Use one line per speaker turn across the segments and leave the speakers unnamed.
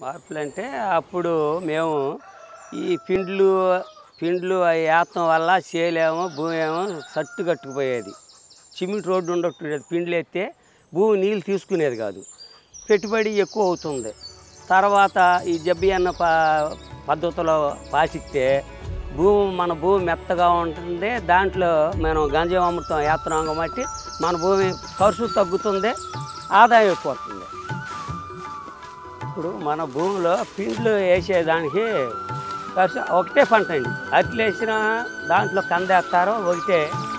మార్పులు అంటే అప్పుడు మేము ఈ పిండ్లు పిండ్లు అవి వేస్తాం వల్ల చేయలేమో భూమి ఏమో సట్టు కట్టుకుపోయేది సిమెంట్ రోడ్డు ఉండట్లేదు పిండ్లు ఎత్తే భూమి నీళ్ళు తీసుకునేది కాదు పెట్టుబడి ఎక్కువ అవుతుంది తర్వాత ఈ జబ్బి అన్న ప పద్ధతిలో పాసిస్తే భూమి మన భూమి మెత్తగా ఉంటుంది దాంట్లో మనం గంజం అమృతం వేస్తున్నాం కాబట్టి మన భూమి ఖర్చు తగ్గుతుంది ఆదాయం ఎక్కువ వస్తుంది ఇప్పుడు మన భూమిలో పిండ్లు వేసేదానికి ఖర్చు ఒకటే పంట అండి అట్లు వేసిన దాంట్లో కందేస్తారు ఒకటే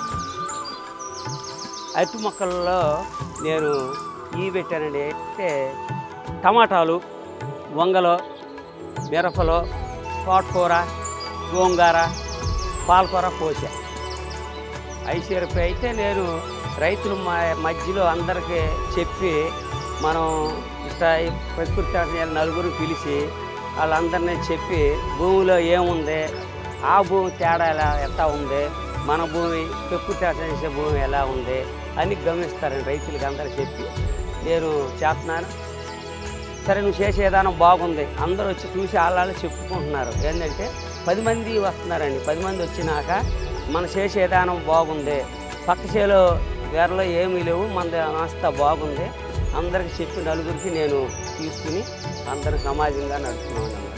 అరటి మొక్కల్లో నేను ఈ పెట్టానండి అంటే టమాటాలు వంగలు మిరపలు తోటకూర గోంగూర పాలకూర పోసా ఐసీఆర్పి అయితే నేను రైతుల మ- మధ్యలో అందరికీ చెప్పి మనం ఇట్లా ఈ ప్రకృతి ఆటని నలుగురు పిలిచి వాళ్ళందరినీ చెప్పి భూమిలో ఏముంది ఆ భూమి తేడా ఎలా ఎట్లా ఉంది మన భూమి ప్రకృతి ఆట చేసే భూమి ఎలా ఉంది అని గమనిస్తారని రైతులకి అందరూ చెప్పి నేను చేస్తున్నాను సరే నువ్వు చేసే విధానం బాగుంది అందరూ వచ్చి చూసి వాళ్ళు చెప్పుకుంటున్నారు ఏంటంటే పది మంది వస్తున్నారండి పది మంది వచ్చినాక మన చేసే విధానం బాగుంది పక్క చేలో వేరలో ఏమీ లేవు మన అంతా బాగుంది అందరికి చెప్పి నలుగురికి నేను తీసుకుని అందరి సమాజంగా నడుపుతున్నాను